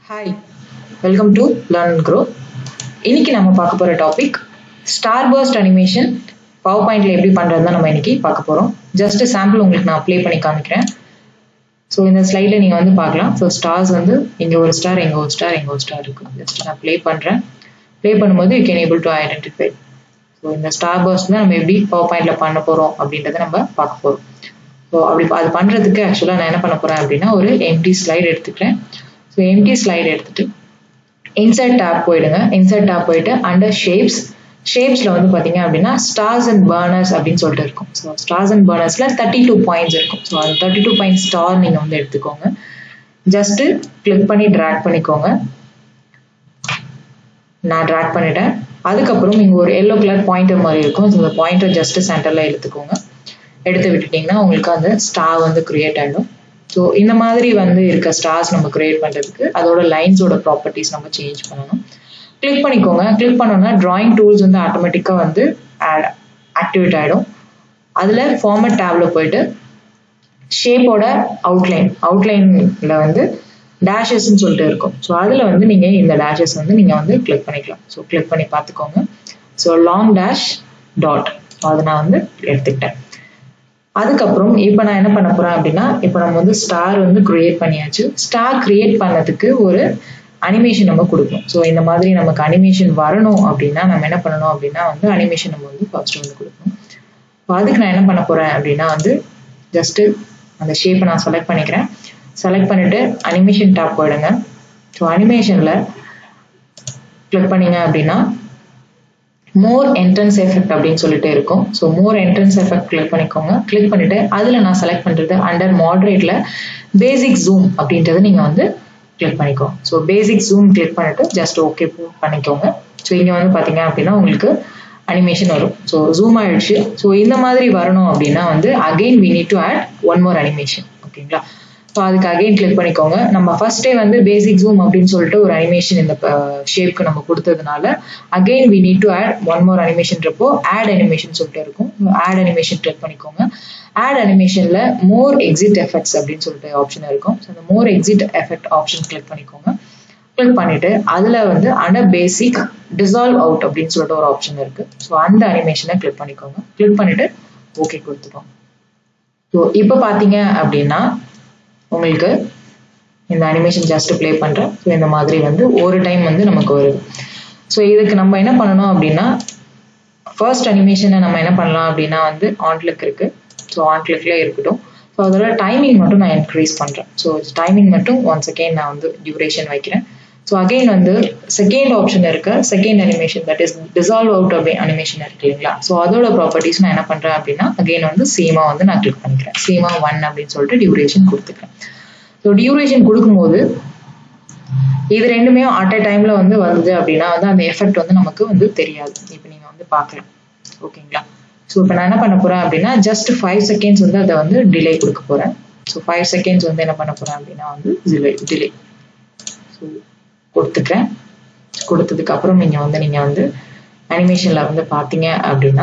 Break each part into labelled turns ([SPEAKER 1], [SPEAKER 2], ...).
[SPEAKER 1] hi welcome to learn and grow இன்னைக்கு நம்ம பார்க்க போகிற topic star burst animation power பாயிண்ட்ல எப்படி பண்ணுறது தான் நம்ம இன்னைக்கு பார்க்க போகிறோம் ஜஸ்ட் சாம்பிள் உங்களுக்கு நான் ப்ளே பண்ணி காமிக்கிறேன் ஸோ இந்த ஸ்லைடில் நீங்கள் வந்து பார்க்கலாம் ஸோ ஸ்டார்ஸ் வந்து இங்கே ஒரு ஸ்டார் இங்கே ஒரு ஸ்டார் இங்கே ஒரு ஸ்டார் இருக்குது ஜஸ்ட் நான் ப்ளே பண்ணுறேன் ப்ளே பண்ணும்போது you can able to identify so இந்த ஸ்டார் பர்ஸ்ட் தான் நம்ம எப்படி பவர் பாயிண்ட்ல பண்ண போகிறோம் அப்படின்றத நம்ம பார்க்க போகிறோம் ஸோ அப்படி அது பண்ணுறதுக்கு ஆக்சுவலாக நான் என்ன பண்ண போகிறேன் அப்படின்னா ஒரு எம்டி ஸ்லைடு எடுத்துக்கிறேன் ஸோ எம்டி ஸ்லைடு எடுத்துட்டு இன்சர்ட் டேப் போயிடுங்க இன்சர்ட் டேப் போயிட்டு அண்டர் ஷேப்ஸ் ஷேப்ஸில் வந்து பார்த்தீங்க அப்படின்னா ஸ்டார்ஸ் அண்ட் பர்னர்ஸ் அப்படின்னு சொல்லிட்டு இருக்கும் ஸோ ஸ்டார்ஸ் அண்ட் பர்னர்ஸில் தேர்ட்டி டூ பாயிண்ட்ஸ் இருக்கும் ஸோ அது தேர்ட்டி டூ பாயிண்ட் ஸ்டார் நீங்கள் வந்து எடுத்துக்கோங்க ஜஸ்ட்டு கிளிக் பண்ணி ட்ராக் பண்ணிக்கோங்க நான் ட்ராக் பண்ணிட்டேன் அதுக்கப்புறம் இங்கே ஒரு எல்லோ கலர் பாயிண்டர் மாதிரி இருக்கும் இந்த பாயிண்டர் ஜஸ்ட் சென்டரில் எடுத்துக்கோங்க எடுத்து விட்டுட்டிங்கன்னா உங்களுக்கு அந்த ஸ்டார் வந்து கிரியேட் ஆகிடும் ஸோ இந்த மாதிரி வந்து இருக்க ஸ்டார்ஸ் நம்ம கிரியேட் பண்ணுறதுக்கு அதோட லைன்ஸோட ப்ராப்பர்ட்டிஸ் நம்ம சேஞ்ச் பண்ணணும் கிளிக் பண்ணிக்கோங்க கிளிக் பண்ணோன்னா ட்ராயிங் டூல்ஸ் வந்து ஆட்டோமேட்டிக்காக வந்து ஆட் ஆக்டிவேட் ஆகிடும் அதில் ஃபார்மட் டேபில் போயிட்டு ஷேப்போட அவுட்லைன் அவுட்லைனில் வந்து டேஷஸ்ன்னு சொல்லிட்டு இருக்கும் ஸோ அதில் வந்து நீங்கள் இந்த டேஷஸ் வந்து நீங்கள் வந்து கிளிக் பண்ணிக்கலாம் ஸோ கிளிக் பண்ணி பார்த்துக்கோங்க ஸோ லாங் டேஷ் டாட் அதை நான் வந்து எடுத்துக்கிட்டேன் அதுக்கப்புறம் இப்போ நான் என்ன பண்ண போறேன் அப்படின்னா இப்போ நம்ம வந்து ஸ்டார் வந்து கிரியேட் பண்ணியாச்சு ஸ்டார் கிரியேட் பண்ணதுக்கு ஒரு அனிமேஷன் நம்ம கொடுக்கணும் ஸோ இந்த மாதிரி நமக்கு அனிமேஷன் வரணும் அப்படின்னா நம்ம என்ன பண்ணணும் அப்படின்னா வந்து அனிமேஷன் நம்ம வந்து ஃபர்ஸ்ட் வந்து கொடுக்கணும் இப்போ அதுக்கு நான் என்ன பண்ண போறேன் அப்படின்னா வந்து ஜஸ்ட் அந்த ஷேப்பை நான் செலக்ட் பண்ணிக்கிறேன் செலக்ட் பண்ணிட்டு அனிமேஷன் டாப் போயிடுங்க ஸோ அனிமேஷனில் கிளிக் பண்ணீங்க அப்படின்னா மோர் என்ட்ரன்ஸ் எஃபெக்ட் அப்படின்னு சொல்லிட்டு இருக்கும் so more entrance effect click பண்ணிக்கோங்க கிளிக் பண்ணிட்டு அதில் நான் செலக்ட் பண்ணுறது அண்டர் மாடரேட்டில் பேசிக் ஜூம் அப்படின்றது நீங்கள் வந்து கிளிக் பண்ணிக்கோங்க ஸோ பேசிக் ஜூம் கிளிக் பண்ணிட்டு ஜஸ்ட் ஓகே பண்ணிக்கோங்க ஸோ இங்கே வந்து பார்த்தீங்க அப்படின்னா உங்களுக்கு அனிமேஷன் வரும் ஸோ ஜூம் ஆயிடுச்சு ஸோ இந்த மாதிரி வரணும் அப்படின்னா வந்து again we need to add one more animation ஓகேங்களா ஸோ அதுக்கு அகைன் கிளிக் பண்ணிக்கோங்க நம்ம ஃபர்ஸ்டே வந்து பேசிக் ஜூம் அப்படின்னு சொல்லிட்டு ஒரு அனிமேஷன் இந்த ஷேப்க்கு நம்ம கொடுத்ததுனால again we need to add one more அனிமேஷன்றப்போ ஆட் அனிமேஷன் சொல்லிட்டு இருக்கும் ஆட் அனிமேஷன் கிளிக் பண்ணிக்கோங்க ஆட் அனிமேஷன்ல மோர் எக்ஸிட் எஃபெக்ட்ஸ் அப்படின்னு சொல்லிட்டு ஆப்ஷன் இருக்கும் ஸோ அந்த more exit effect option click பண்ணிக்கோங்க கிளிக் பண்ணிட்டு அதுல வந்து அண்டர் பேசிக் டிசால்வ் அவுட் அப்படின்னு சொல்லிட்டு ஒரு ஆப்ஷன் இருக்கு ஸோ அந்த அனிமேஷனை கிளிக் பண்ணிக்கோங்க கிளிக் பண்ணிட்டு ஓகே கொடுத்துக்கோங்க ஸோ இப்போ பார்த்தீங்க அப்படின்னா உங்களுக்கு இந்த அனிமேஷன் ஜஸ்ட் ப்ளே பண்ணுறேன் ஸோ இந்த மாதிரி வந்து ஒரு டைம் வந்து நமக்கு வருது ஸோ இதுக்கு நம்ம என்ன பண்ணணும் அப்படின்னா ஃபர்ஸ்ட் அனிமேஷனை நம்ம என்ன பண்ணலாம் அப்படின்னா வந்து ஆன் கிளிக் இருக்கு ஸோ ஆன் கிளிக்ல இருக்கட்டும் ஸோ அதோட டைமிங் மட்டும் நான் இன்க்ரீஸ் பண்ணுறேன் ஸோ டைமிங் மட்டும் ஒன் செகண்ட் நான் வந்து டியூரேஷன் வைக்கிறேன் ஸோ அகெயின் வந்து செகண்ட் ஆப்ஷன் இருக்கு second animation that is dissolve out அப்படி அனிமேஷன் இருக்கு இல்லைங்களா ஸோ அதோட ப்ராப்பர்ட்டிஸ் நான் என்ன பண்றேன் அப்படின்னா அகெயின் வந்து சேமா வந்து நான் கிளிக் பண்ணிக்கிறேன் சேமா ஒன் அப்படின்னு சொல்லிட்டு டியூரேஷன் கொடுத்துக்கிறேன் ஸோ டியூரேஷன் கொடுக்கும்போது இது ரெண்டுமே அட் அ டைம்ல வந்து வருது அப்படின்னா வந்து அந்த எஃபெக்ட் வந்து நமக்கு வந்து தெரியாது இப்போ நீங்க வந்து பார்க்கலாம் ஓகேங்களா ஸோ இப்போ நான் என்ன பண்ண போறேன் அப்படின்னா ஜஸ்ட் ஃபைவ் செகண்ட்ஸ் வந்து அதை வந்து டிலே கொடுக்க போறேன் ஸோ ஃபைவ் செகண்ட்ஸ் வந்து என்ன பண்ண போறேன் அப்படின்னா வந்து டிலே டிலே ஸோ கொடுத்துக்கிறேன் கொடுத்ததுக்கு அப்புறம் நீங்க வந்து நீங்க வந்து அனிமேஷன்ல வந்து பாத்தீங்க அப்படின்னா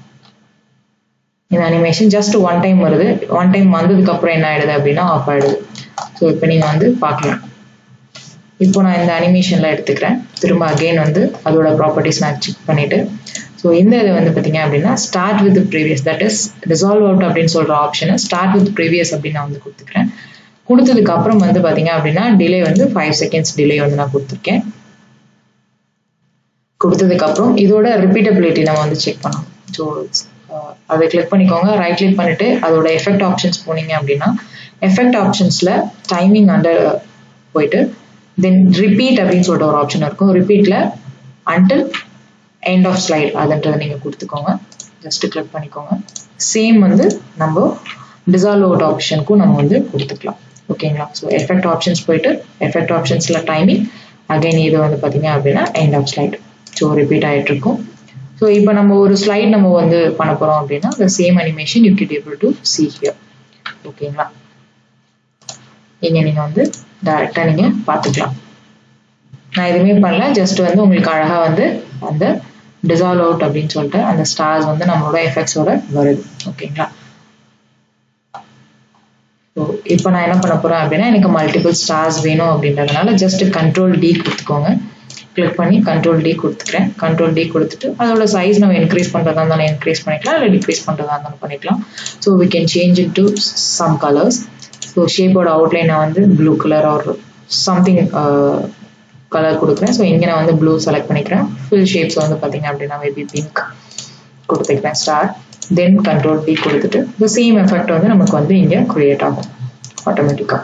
[SPEAKER 1] இந்த அனிமேஷன் ஜஸ்ட் ஒன் டைம் வருது ஒன் டைம் வந்ததுக்கு அப்புறம் என்ன ஆயிடுது அப்படின்னா ஆஃப் ஆயிடுது ஸோ இப்போ நீங்க வந்து பார்க்கலாம் இப்போ நான் இந்த அனிமேஷன்ல எடுத்துக்கிறேன் திரும்ப அகெயின் வந்து அதோட ப்ராப்பர்ட்டிஸ் நான் செக் பண்ணிட்டு ஸோ இந்த இது வந்து பார்த்தீங்க அப்படின்னா start with previous that is resolve out அப்படின்னு சொல்ற ஆப்ஷனை ஸ்டார்ட் வித் ப்ரீவியஸ் அப்படின்னு நான் வந்து கொடுத்துக்கிறேன் கொடுத்ததுக்கு அப்புறம் வந்து பாத்தீங்க அப்படின்னா டிலே வந்து ஃபைவ் செகண்ட்ஸ் டிலே வந்து நான் கொடுத்துருக்கேன் கொடுத்ததுக்கு அப்புறம் இதோட ரிப்பீட்டபிலிட்டி நம்ம வந்து செக் பண்ணணும் ஸோ அதை கிளிக் பண்ணிக்கோங்க ரைட் கிளிக் பண்ணிட்டு அதோட எஃபெக்ட் ஆப்ஷன்ஸ் போனீங்க அப்படின்னா எஃபெக்ட் ஆப்ஷன்ஸ்ல டைமிங் அண்டர் போயிட்டு தென் ரிப்பீட் அப்படின்னு சொல்லிட்டு ஒரு ஆப்ஷன் இருக்கும் ரிப்பீட்ல அண்டில் எண்ட் ஆஃப் ஸ்லைட் அதுன்றதை நீங்க கொடுத்துக்கோங்க ஜஸ்ட் கிளிக் பண்ணிக்கோங்க சேம் வந்து நம்ம டிசால்வ் அவுட் ஆப்ஷனுக்கும் நம்ம வந்து கொடுத்துக்கலாம் ஓகேங்களா ஸோ எஃபெக்ட் ஆப்ஷன்ஸ் போயிட்டு எஃபெக்ட் ஆப்ஷன்ஸ்ல டைமிங் அகைன் இது வந்து பார்த்தீங்க அப்படின்னா end of slide so repeat ஆகிட்டு இருக்கும் ஸோ இப்போ நம்ம ஒரு ஸ்லைட் நம்ம வந்து பண்ண போறோம் அப்படின்னா the same animation you get able to see here ஓகேங்களா இங்க நீங்க வந்து டைரக்டா நீங்க பார்த்துக்கலாம் நான் எதுவுமே பண்ணல ஜஸ்ட் வந்து உங்களுக்கு அழகா வந்து அந்த டிசால்வ் அவுட் அப்படின்னு சொல்லிட்டு அந்த ஸ்டார்ஸ் வந்து நம்மளோட எஃபெக்ட்ஸோட வருது ஓகேங்களா ஸோ இப்போ நான் என்ன பண்ண போகிறேன் அப்படின்னா எனக்கு மல்டிபிள் ஸ்டார்ஸ் வேணும் அப்படின்றதுனால ஜஸ்ட் கண்ட்ரோல் டி கொடுத்துக்கோங்க கிளிக் பண்ணி கண்ட்ரோல் டி கொடுத்துக்கிறேன் கண்ட்ரோல் டி கொடுத்துட்டு அதோட சைஸ் நம்ம இன்க்ரீஸ் பண்ணுறதா இருந்தாலும் இன்க்ரீஸ் பண்ணிக்கலாம் இல்லை டிக்ரீஸ் பண்ணுறதா இருந்தாலும் பண்ணிக்கலாம் so we can change it to some colours so ஷேப்போட அவுட்லைனை வந்து blue colour or something colour கொடுக்குறேன் ஸோ இங்கே நான் வந்து ப்ளூ செலக்ட் பண்ணிக்கிறேன் ஃபுல் ஷேப்ஸ் வந்து பார்த்தீங்க அப்படின்னா மேபி பிங்க் கொடுத்துக்கிறேன் ஸ்டார் தென் கண்ட்ரோல் டி கொடுத்துட்டு இந்த சேம் எஃபெக்ட் வந்து நமக்கு வந்து இங்கே க்ரியேட் ஆகும் ஆட்டோமேட்டிக்காக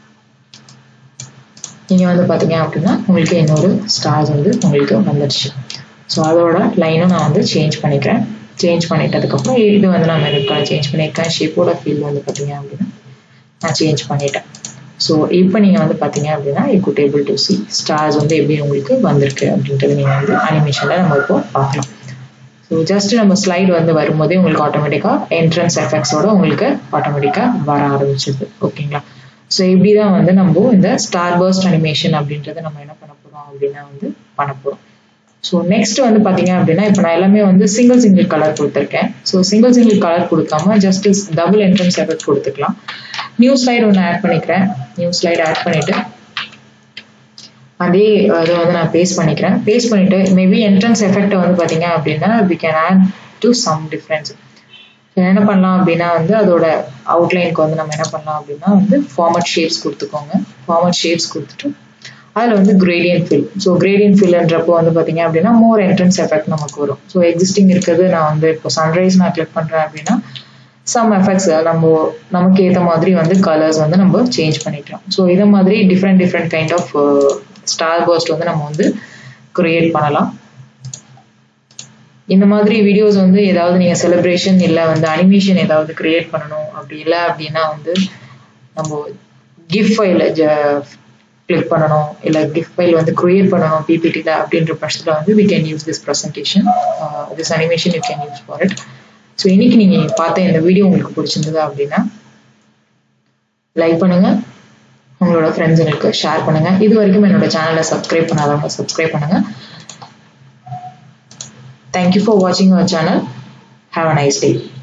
[SPEAKER 1] நீங்கள் வந்து பார்த்தீங்க அப்படின்னா உங்களுக்கு இன்னொரு ஸ்டார்ஸ் வந்து உங்களுக்கு வந்துடுச்சு ஸோ அதோட லைனும் நான் வந்து சேஞ்ச் பண்ணிக்கிறேன் சேஞ்ச் பண்ணிட்டதுக்கப்புறம் இது வந்து நான் மெருக்காக சேஞ்ச் பண்ணியிருக்கேன் ஷேப்போட ஃபீல் வந்து பார்த்தீங்க அப்படின்னா நான் சேஞ்ச் பண்ணிட்டேன் ஸோ இப்போ நீங்கள் வந்து பார்த்தீங்க அப்படின்னா you could able to see stars வந்து எப்படி உங்களுக்கு வந்திருக்கு அப்படின்றது நீங்கள் வந்து அனிமேஷனில் நம்ம இப்போ பார்க்கலாம் ஸோ ஜஸ்ட் நம்ம ஸ்லைடு வந்து வரும்போதே உங்களுக்கு ஆட்டோமேட்டிக்காக என்ட்ரன்ஸ் எஃபெக்ட்ஸோட உங்களுக்கு ஆட்டோமேட்டிக்காக வர ஆரம்பிச்சிது ஓகேங்களா ஸோ இப்படி தான் வந்து நம்ம இந்த ஸ்டார் பர்ஸ்ட் அனிமேஷன் அப்படின்றத நம்ம என்ன பண்ண போகிறோம் அப்படின்னா வந்து பண்ண போகிறோம் ஸோ நெக்ஸ்ட் வந்து பார்த்தீங்க அப்படின்னா இப்போ நான் எல்லாமே வந்து சிங்கிள் சிங்கிள் கலர் கொடுத்துருக்கேன் ஸோ சிங்கிள் சிங்கிள் கலர் கொடுக்காம ஜஸ்ட் டபுள் என்ட்ரன்ஸ் எஃபெக்ட் கொடுத்துக்கலாம் நியூ ஸ்லைடு ஒன்று ஆட் பண்ணிக்கிறேன் நியூ ஸ்லைடு ஆட் பண்ணிவிட்டு அதே இதை வந்து நான் பேஸ்ட் பண்ணிக்கிறேன் பேஸ்ட் பண்ணிவிட்டு மேபி என்ட்ரன்ஸ் எஃபெக்ட்டை வந்து பார்த்தீங்க அப்படின்னா we can add to some difference என்ன பண்ணலாம் அப்படின்னா வந்து அதோட அவுட்லைனுக்கு வந்து நம்ம என்ன பண்ணலாம் அப்படின்னா வந்து ஃபார்மட் ஷேப்ஸ் கொடுத்துக்கோங்க ஃபார்மட் ஷேப்ஸ் கொடுத்துட்டு அதில் வந்து கிரேடியன்ட் ஃபில் ஸோ கிரேடியன்ட் ஃபில்ன்றப்போ வந்து பார்த்தீங்க அப்படின்னா மோர் என்ட்ரன்ஸ் எஃபெக்ட் நமக்கு வரும் ஸோ எக்ஸிஸ்டிங் இருக்கிறது நான் வந்து இப்போ சன்ரைஸ் நான் கிளிக் பண்ணுறேன் அப்படின்னா சம் எஃபெக்ட்ஸ் நம்ம நமக்கு ஏற்ற மாதிரி வந்து கலர்ஸ் வந்து நம்ம சேஞ்ச் பண்ணிக்கலாம் ஸோ இதை மாதிரி different different kind of star burst வந்து நம்ம வந்து க்ரியேட் பண்ணலாம் இந்த மாதிரி வீடியோஸ் வந்து ஏதாவது நீங்கள் செலிப்ரேஷன் இல்லை வந்து அனிமேஷன் ஏதாவது க்ரியேட் பண்ணணும் அப்படி இல்லை அப்படின்னா வந்து நம்ம கிஃப்ட் ஃபைல கிளிக் பண்ணணும் இல்லை கிஃப்ட் ஃபைல் வந்து க்ரியேட் பண்ணணும் பிபிடியில் அப்படின்ற பட்சத்தில் வந்து we can use this presentation this animation you can use for it so இன்னைக்கு நீங்கள் பார்த்த இந்த வீடியோ உங்களுக்கு பிடிச்சிருந்தது அப்படின்னா லைக் பண்ணுங்க உங்களோட ஃப்ரெண்ட்ஸுங்களுக்கு ஷேர் பண்ணுங்க இது வரைக்கும் என்னோட சேனலை சப்ஸ்கிரைப் பண்ணாதவங்க சப்ஸ்கிரைப் பண்ணுங்க தேங்க்யூ ஃபார் வாட்சிங் our channel have a nice day